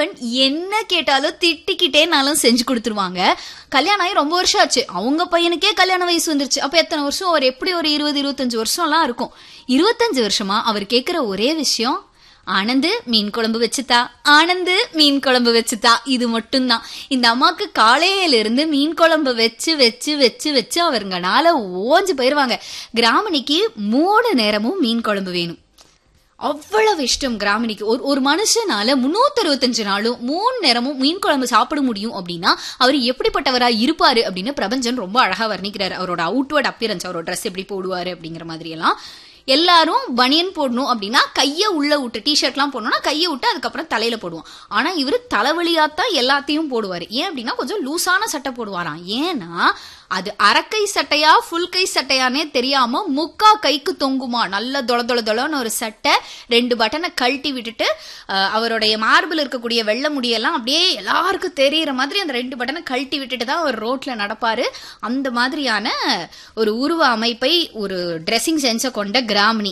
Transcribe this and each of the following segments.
கணவன் என்ன கேட்டாலும் திட்டிக்கிட்டேனாலும் செஞ்சு கொடுத்துருவாங்க கல்யாணம் ஆகி ரொம்ப வருஷம் ஆச்சு அவங்க பையனுக்கே கல்யாண வயசு வந்துருச்சு அப்ப எத்தனை வருஷம் ஒரு எப்படி ஒரு இருபது இருபத்தஞ்சு வருஷம்லாம் இருக்கும் இருபத்தஞ்சு வருஷமா அவர் கேட்கிற ஒரே விஷயம் ஆனந்து மீன் குழம்பு வச்சுத்தா ஆனந்து மீன் குழம்பு வச்சுத்தா இது மட்டும்தான் இந்த அம்மாக்கு காலையில இருந்து மீன் குழம்பு வச்சு வச்சு வச்சு வச்சு அவருங்கனால ஓஞ்சு போயிருவாங்க கிராமணிக்கு மூணு நேரமும் மீன் குழம்பு வேணும் அவ்வளவு இஷ்டம் கிராமினிக்கு ஒரு ஒரு மனுஷனால முன்னூத்தி அறுபத்தஞ்சு நாளும் மூணு நேரமும் மீன் குழம்பு சாப்பிட முடியும் அப்படின்னா அவர் எப்படிப்பட்டவரா இருப்பாரு அப்படின்னு பிரபஞ்சன் ரொம்ப அழகா வர்ணிக்கிறாரு அவரோட அவுட்வர்ட் அப்பியரன்ஸ் அவரோட ட்ரெஸ் எப்படி போடுவாரு அப்படிங்கிற மாதிரி எல்லாம் எல்லாரும் பனியன் போடணும் அப்படின்னா கையை உள்ள விட்டு டிஷர்ட்லாம் போடணும்னா கையை விட்டு அதுக்கப்புறம் தலையில போடுவோம் ஆனா இவரு தலைவலியாத்தான் எல்லாத்தையும் போடுவாரு ஏன் அப்படின்னா கொஞ்சம் லூசான சட்டை போடுவாராம் ஏன்னா அது அரைக்கை சட்டையா ஃபுல் கை சட்டையானே தெரியாம முக்கா கைக்கு தொங்குமா நல்ல தொள தொள தொளன்னு ஒரு சட்டை ரெண்டு பட்டனை கழட்டி விட்டுட்டு அஹ், அவருடைய மார்பில் இருக்கக்கூடிய வெள்ளை முடியெல்லாம் அப்படியே எல்லாருக்கும் தெரியற மாதிரி அந்த ரெண்டு பட்டனை கழட்டி விட்டுட்டு தான் அவர் ரோட்ல நடப்பாரு அந்த மாதிரியான ஒரு உருவ அமைப்பை ஒரு ட்ரெஸ்ஸிங் சென்ஸை கொண்ட கிராமினி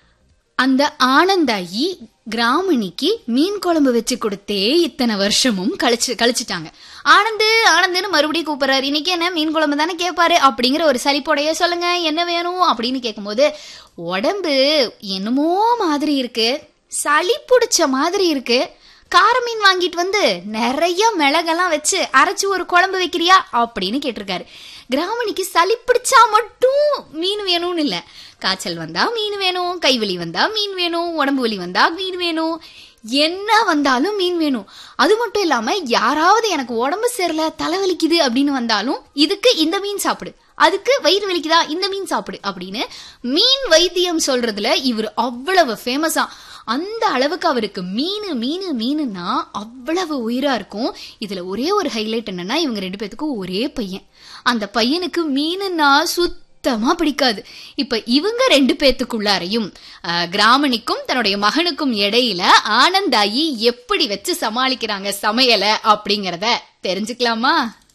அந்த ஆனந்தாயி கிராமணிக்கு மீன் குழம்பு வச்சு கொடுத்தே இத்தனை வருஷமும் கழிச்சு கழிச்சிட்டாங்க ஆனந்து ஆனந்துன்னு மறுபடியும் கூப்பிடுறாரு இன்னைக்கு என்ன மீன் குழம்பு தானே கேட்பாரு அப்படிங்கிற ஒரு சலிப்போடைய சொல்லுங்க என்ன வேணும் அப்படின்னு கேட்கும்போது உடம்பு என்னமோ மாதிரி இருக்கு சளி பிடிச்ச மாதிரி இருக்கு கார மீன் வாங்கிட்டு வந்து நிறைய மிளகெல்லாம் வச்சு அரைச்சு ஒரு குழம்பு வைக்கிறியா அப்படின்னு கேட்டிருக்காரு கிராமணிக்கு சளி பிடிச்சா மட்டும் மீன் வேணும்னு இல்ல காய்ச்சல் வந்தா மீன் வேணும் கைவலி வந்தா மீன் வேணும் உடம்பு வலி வந்தா மீன் வேணும் என்ன வந்தாலும் மீன் வேணும் அது மட்டும் இல்லாம யாராவது எனக்கு உடம்பு சரியில்ல தலைவலிக்குது அப்படின்னு வந்தாலும் இதுக்கு இந்த மீன் சாப்பிடு அதுக்கு வயிறு வலிக்குதா இந்த மீன் சாப்பிடு அப்படின்னு மீன் வைத்தியம் சொல்றதுல இவர் அவ்வளவு ஃபேமஸா அந்த அளவுக்கு அவருக்கு மீன் மீன் மீனுன்னா அவ்வளவு உயிரா இருக்கும் இதுல ஒரே ஒரு ஹைலைட் என்னன்னா இவங்க ரெண்டு பேத்துக்கும் ஒரே பையன் அந்த பையனுக்கு மீனுன்னா சுத்தமா பிடிக்காது இப்ப இவங்க ரெண்டு பேத்துக்குள்ளாரையும் அஹ், கிராமணிக்கும் தன்னுடைய மகனுக்கும் இடையில ஆனந்தாயி எப்படி வச்சு சமாளிக்கிறாங்க சமையலை அப்படிங்கறத தெரிஞ்சுக்கலாமா